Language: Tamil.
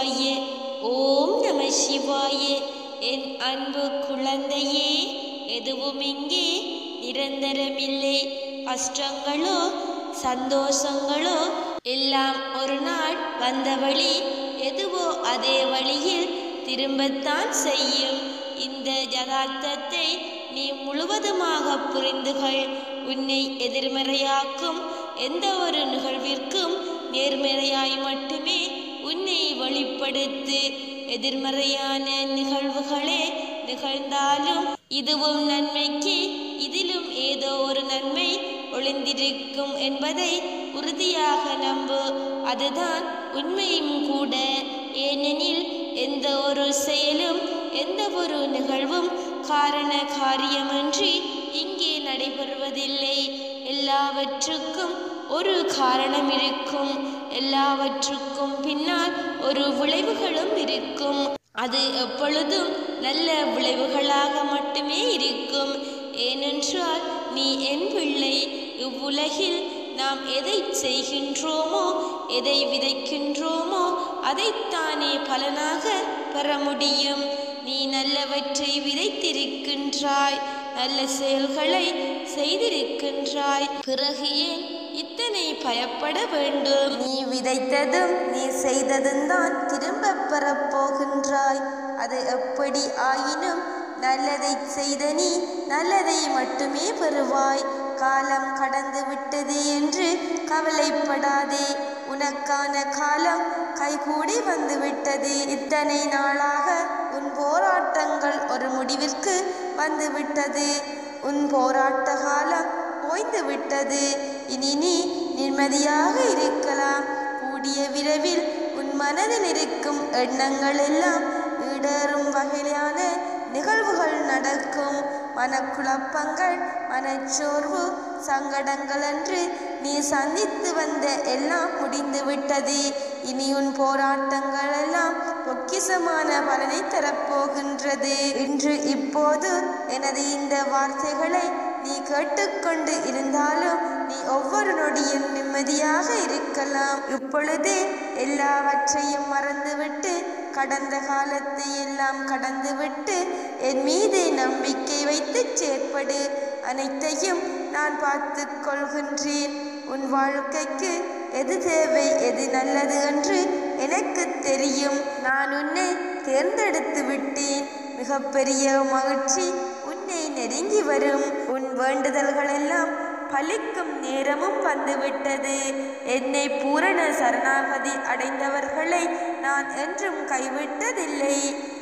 சிவாய ஓம் நம சிவாய என் அன்பு குழந்தையே எதுவும் இங்கே நிரந்தரமில்லை கஷ்டங்களோ சந்தோஷங்களோ எல்லாம் ஒரு நாள் வந்த வழி எதுவோ அதே வழியில் திரும்பத்தான் செய்யும் இந்த யதார்த்தத்தை நீ முழுவதுமாக புரிந்துகள் உன்னை எதிர்மறையாக்கும் எந்த ஒரு நிகழ்விற்கும் நேர்மறையாய் மட்டுமே உன்னை வெளிப்படுத்து எதிர்மறையான நிகழ்வுகளே நிகழ்ந்தாலும் இதுவும் நன்மைக்கு இதிலும் ஏதோ ஒரு நன்மை ஒளிந்திருக்கும் என்பதை உறுதியாக நம்பு அதுதான் உண்மையும் கூட ஏனெனில் எந்த ஒரு செயலும் எந்த ஒரு நிகழ்வும் காரண காரியமின்றி இங்கே நடைபெறுவதில்லை எல்லாவற்றுக்கும் ஒரு காரணம் இருக்கும் எல்லாவற்றுக்கும் பின்னால் ஒரு விளைவுகளும் இருக்கும் அது எப்பொழுதும் நல்ல விளைவுகளாக மட்டுமே இருக்கும் ஏனென்றால் நீ என் பிள்ளை இவ்வுலகில் நாம் எதை செய்கின்றோமோ எதை விதைக்கின்றோமோ அதைத்தானே பலனாக பெற முடியும் நீ நல்லவற்றை விதைத்திருக்கின்றாய் நல்ல செயல்களை செய்திருக்கின்றாய் பிறகு ஏன் இத்தனை பயப்பட வேண்டும் நீ விதைத்ததும் நீ செய்ததும் தான் திரும்ப பெறப் போகின்றாய் அது எப்படி ஆயினும் நல்லதை செய்த நீ நல்லதை மட்டுமே பெறுவாய் காலம் கடந்து விட்டது என்று கவலைப்படாதே உனக்கான காலம் கைகூடி வந்து விட்டது இத்தனை நாளாக உன் போராட்டங்கள் ஒரு முடிவிற்கு வந்து விட்டது உன் போராட்ட காலம் ஓய்ந்து விட்டது இனி நீ நிம்மதியாக இருக்கலாம் கூடிய விரைவில் உன் மனதில் இருக்கும் எண்ணங்கள் எல்லாம் ஈடேறும் வகையிலான நிகழ்வுகள் நடக்கும் மனக்குழப்பங்கள் மனச்சோர்வு சங்கடங்கள் என்று நீ சந்தித்து வந்த எல்லாம் முடிந்து விட்டது இனி உன் போராட்டங்கள் எல்லாம் பொக்கிசமான பலனை தரப்போகின்றது இன்று இப்போது எனது இந்த வார்த்தைகளை நீ கேட்டுக்கொண்டு இருந்தாலும் நீ ஒவ்வொரு நொடியும் நிம்மதியாக இருக்கலாம் இப்பொழுதே எல்லாவற்றையும் மறந்துவிட்டு கடந்த காலத்தை எல்லாம் கடந்துவிட்டு என் மீது நம்பிக்கை வைத்து செயற்படு அனைத்தையும் நான் பார்த்து கொள்கின்றேன் உன் வாழ்க்கைக்கு எது தேவை எது நல்லது என்று எனக்கு தெரியும் நான் உன்னை தேர்ந்தெடுத்து விட்டேன் மிகப்பெரிய மகிழ்ச்சி உன்னை நெருங்கி வரும் உன் வேண்டுதல்கள் எல்லாம் பலிக்கும் நேரமும் வந்துவிட்டது என்னை பூரண சரணாகதி அடைந்தவர்களை நான் என்றும் கைவிட்டதில்லை